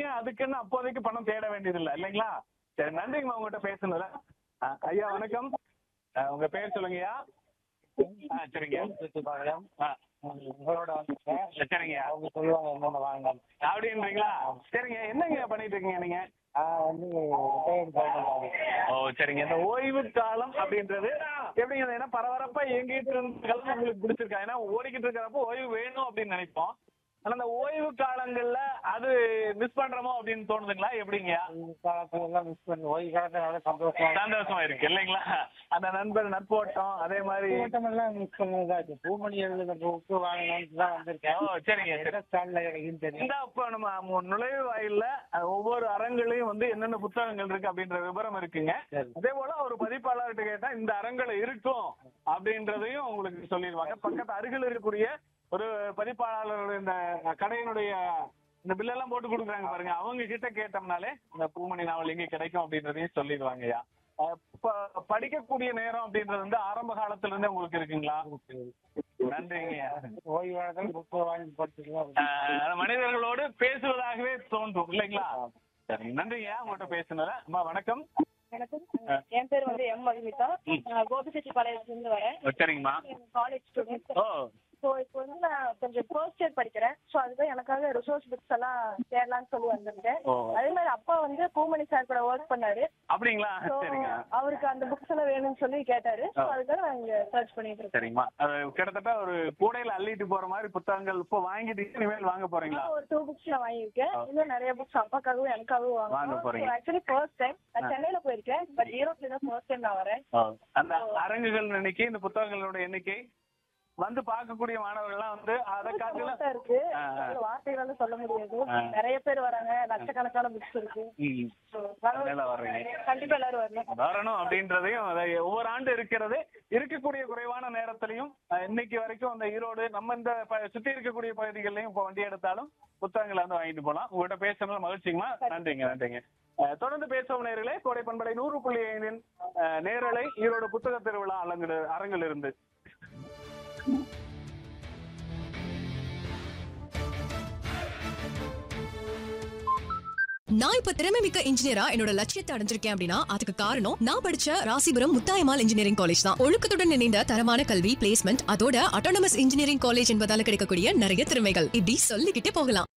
நீங்க அதுக்குன்னு அப்போதைக்கு பணம் தேட வேண்டியதில்லை இல்லைங்களா சரி நன்றிங்கம்மா உங்ககிட்ட பேசுனதுல ஆ, ஐயா வணக்கம் ஆ, உங்க பேர் சொல்லுங்கய்யா ஆ சரிங்க ஆ உங்களோட வந்துட்டேன் சரிங்கய்யா அவங்க சொல்லுவாங்க என்னென்ன வாங்க அப்படின்றீங்களா சரிங்க என்னங்க பண்ணிட்டு இருக்கீங்க நீங்க நான் வந்து ரிட்டையர்ட் கவர்மெண்ட் ஓ சரிங்க இந்த ஓய்வு காலம் அப்படின்றது எப்படிங்க அது ஏன்னா பரபரப்பா இயங்கிட்டு இருந்த காலம் உங்களுக்கு பிடிச்சிருக்கா ஏன்னா ஓடிக்கிட்டு இருக்கிறப்போ ஓய்வு வேணும் அப்படின்னு நினைப்போம் ஆனா அந்த ஓய்வு காலங்கள்ல அது மிஸ் பண்றோமோ அப்படின்னு தோணுதுங்களா எப்படிங்க காலத்துல எல்லாம் மிஸ் பண்ணி ஓய்வு காலத்துல நல்லா சந்தோஷமா சந்தோஷமா இருக்கு இல்லைங்களா அந்த நண்பர் நட்போட்டம் அதே மாதிரி கூட்டமெல்லாம் மிஸ் பண்ணதா இருக்கு பூமணி எழுதுன புக்கு வாங்கணும்னு தான் வந்திருக்கேன் ஓ சரிங்க சரி எந்த ஸ்டாண்ட்ல கிடைக்குன்னு தெரியும் இந்த இப்போ நம்ம மு- நுழைவு வாயில்ல அஹ், ஒவ்வொரு அரங்குலையும் வந்து என்னென்ன புத்தகங்கள் இருக்கு அப்படின்ற விவரம் இருக்குங்க சரி. அதே போல ஒரு பதிப்பாளர்கிட்ட கேட்டா இந்த அரங்குல இருக்கும் அப்படின்றதையும் உங்களுக்கு சொல்லிடுவாங்க பக்கத்து அருகில் இருக்கக்கூடிய ஒரு பதிப்பாளர்களுடைய இந்த கடையினுடைய இந்த பில்லெல்லாம் போட்டு கொடுக்குறாங்க பாருங்க அவங்க கிட்ட கேட்டோம்னாலே இந்த பூமணி நாவல் எங்க கிடைக்கும் அப்படின்றதையும் சொல்லிடுவாங்கய்யா அஹ், ப- படிக்கக்கூடிய நேரம் அப்படின்றது வந்து ஆரம்ப காலத்துல இருந்தே உங்களுக்கு இருக்குங்களா நன்றிங்கய்யா ஓய்வு காலத்துல புக்கு வாங்கி படிச்சுக்கலாம் ஆஹ் மனிதர்களோடு பேசுவதாகவே தோன்றும் இல்லைங்களா சரி நன்றிங்க உங்கள்கிட்ட பேசுனதுல அம்மா வணக்கம் வணக்கம் என் பேர் வந்து எம் மதுமிதா ம். நான் கோபிச்செட்டிப்பாளையத்துல இருந்து வரேன் ஓ, சரிங்கம்மா காலேஜ் ஸ்டூடெண்ட் ஓ ஸோ இப்போ வந்து நான் கொஞ்சம் ஃபர்ஸ்ட் இயர் படிக்கிறேன் ஸோ அதுதான் எனக்காக ரிசோர்ஸ் புக்ஸ் எல்லாம் தேடலாம்னு சொல்லி வந்திருக்கேன் ஓ அதே மாதிரி அப்பா வந்து பூமணி சார் கூட ஒர்க் பண்ணாரு அப்படிங்களா ஸோ சரிங்க அவருக்கு அந்த புக்ஸ் எல்லாம் வேணும்னு சொல்லி கேட்டாரு ஸோ ஆ. அதுக்காக நான் இங்க சர்ச் பண்ணிட்டு இருக்கேன் சரிங்கம்மா அது கிட்டத்தட்ட ஒரு கூடையில அள்ளிட்டு போற மாதிரி புத்தகங்கள் இப்போ வாங்கிட்டு இனிமேல் வாங்க போறீங்களா நான் ஒரு டூ புக்ஸ் நான் வாங்கியிருக்கேன் ஆ. இன்னும் நிறைய புக்ஸ் அப்பாக்காகவும் எனக்காகவும் வாங்க வாங்கணும் போறீங்க. ஆக்சுவலி ஃபர்ஸ்ட் டைம் ஆ. நான் சென்னையில போயிருக்கேன் பட் ஈரோட்ல தான் ஃபர்ஸ்ட் டைம் நான் வரேன் அந்த அரங்குகள் எண்ணிக்கை இந்த புத்தகங்களோட எண்ணிக்கை வந்து பார்க்கக்கூடிய மாணவர்கள்லாம் வந்து அதை காட்டிலும் சந்தோஷமா இருக்கு ஆ, ஆ. ஒரு வார்த்தைகளால சொல்ல முடியாது ஆ. நிறைய பேர் வராங்க லட்சக்கணக்கான புக்ஸ் இருக்கு ம், So, அதனால வர்றீங்க. கண்டிப்பா எல்லாரும் வரணும் வரணும் அப்படின்றதையும் அதை ஒவ்வொரு ஆண்டு இருக்கிறது இருக்கக்கூடிய குறைவான நேரத்திலையும் அஹ், இன்னைக்கு வரைக்கும் அந்த ஈரோடு நம்ம இந்த ப- சுத்தி இருக்கக்கூடிய பகுதிகள்லயும் இப்போ வண்டி எடுத்தாலும் புத்தகங்களை வந்து வாங்கிட்டு போகலாம் உங்கள்கிட்ட பேசுறது மகிழ்ச்சிங்கம்மா நன்றிங்க நன்றிங்க அஹ், தொடர்ந்து பேசுவோம் நேர்களே கோடை பண்பலை நூறு புள்ளி ஐந்தின் அஹ், நேரலை ஈரோடு புத்தக திருவிழா அரங்கில் அரங்கில் இருந்து நான் இப்ப திறமை மிக்க இன்ஜினியரா என்னோட லட்சியத்தை அடைஞ்சிருக்கேன் அப்படின்னா அதுக்கு காரணம் நான் படிச்ச ராசிபுரம் முத்தாயமால் இன்ஜினியரிங் காலேஜ் தான் ஒழுக்கத்துடன் இணைந்த தரமான கல்வி பிளேஸ்மெண்ட் அதோட அட்டானமஸ் இன்ஜினியரிங் காலேஜ் என்பதால கிடைக்கக்கூடிய நிறைய திறமைகள் இப்படி சொல்லிக்கிட்டே போகலாம்